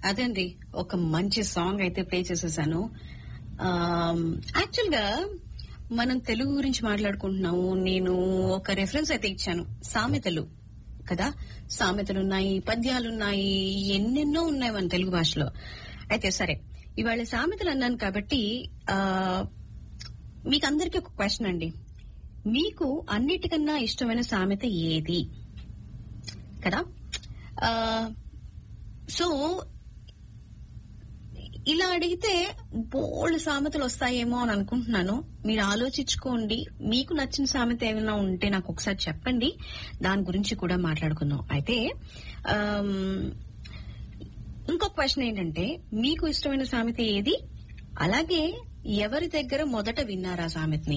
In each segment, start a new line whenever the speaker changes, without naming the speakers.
అదండి ఒక మంచి సాంగ్ అయితే ప్లే చేసేసాను యాక్చువల్ గా మనం తెలుగు గురించి మాట్లాడుకుంటున్నాము నేను ఒక రెఫరెన్స్ అయితే ఇచ్చాను సామెతలు కదా సామెతలు ఉన్నాయి పద్యాలు ఉన్నాయి ఎన్నెన్నో ఉన్నాయి మన తెలుగు భాషలో అయితే సరే ఇవాళ సామెతలు అన్నాను కాబట్టి ఆ మీకు అందరికీ ఒక క్వశ్చన్ అండి మీకు అన్నిటికన్నా ఇష్టమైన సామెత ఏది కదా ఆ, సో ఇలా అడిగితే బోల్డ్ సామెతలు వస్తాయేమో అని అనుకుంటున్నాను మీరు ఆలోచించుకోండి మీకు నచ్చిన సామెత ఏమైనా ఉంటే నాకు ఒకసారి చెప్పండి దాని గురించి కూడా మాట్లాడుకుందాం అయితే ఆమ్, ఇంకొక క్వశ్చన్ ఏంటంటే మీకు ఇష్టమైన సామెత ఏది అలాగే ఎవరి దగ్గర మొదట విన్నారా సామెతని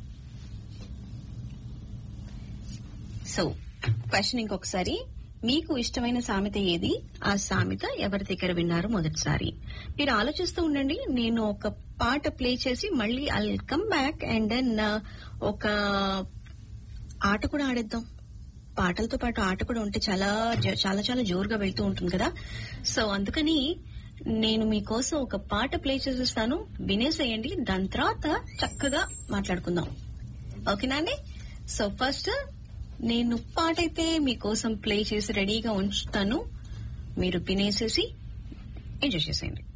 సో క్వశ్చన్ ఇంకొకసారి మీకు ఇష్టమైన సామెత ఏది ఆ సామెత ఎవరి దగ్గర విన్నారు మొదటిసారి మీరు ఆలోచిస్తూ ఉండండి నేను ఒక పాట ప్లే చేసి మళ్ళీ I come back and then ఒక ఆట కూడా ఆడేద్దాం పాటలతో పాటు ఆట కూడా ఉంటే చాలా జ- చాలా చాలా జోరుగా వెళ్తూ ఉంటుంది కదా సో అందుకని నేను మీకోసం ఒక పాట ప్లే చేసేస్తాను వినేసేయండి దాని తర్వాత చక్కగా మాట్లాడుకుందాం ఓకేనా అండి సో ఫస్ట్ నేను పాట అయితే మీకోసం ప్లే చేసి రెడీగా ఉంచుతాను మీరు వినేసేసి ఎంజాయ్ చేసేయండి